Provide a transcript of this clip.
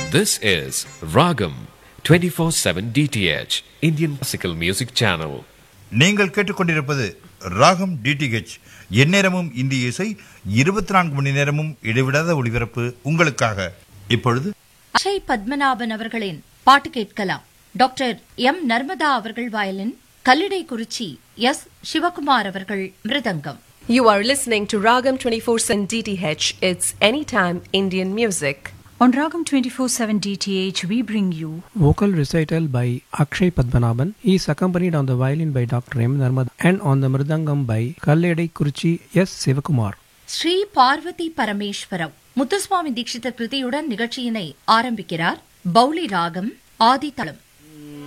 This is Ragam 24/7 DTH Indian Classical Music Channel. நீங்கள் கேட்டுக்கொண்டிருப்பது ராகம் டிடிஹெச் எந்நேரமும் இந்திய இசை இருபத்தி நான்கு மணி நேரமும் இடைவிடாத ஒளிபரப்பு உங்களுக்காக இப்பொழுது அக்ஷய் பத்மநாபன் அவர்களின் பாட்டு கேட்கலாம் டாக்டர் எம் நர்மதா அவர்கள் violin Kallidaikurichi S Sivakumar அவர்கள் மிருதங்கம் You are listening to Ragam 24/7 DTH. It's anytime Indian music. On Ragam 24/7 DTH, we bring you Vocal recital by Akshay Padmanabhan. He is accompanied on the violin by Dr. M. Narmada and on the mridangam by Kalledai Kurichi S. Sivakumar. Sri Parvati பரமேஸ்வரம் Muthuswami தீட்சித கிருதியுடன் நிகழ்ச்சியினை ஆரம்பிக்கிறார் பௌளி ராகம் ஆதித்தளம்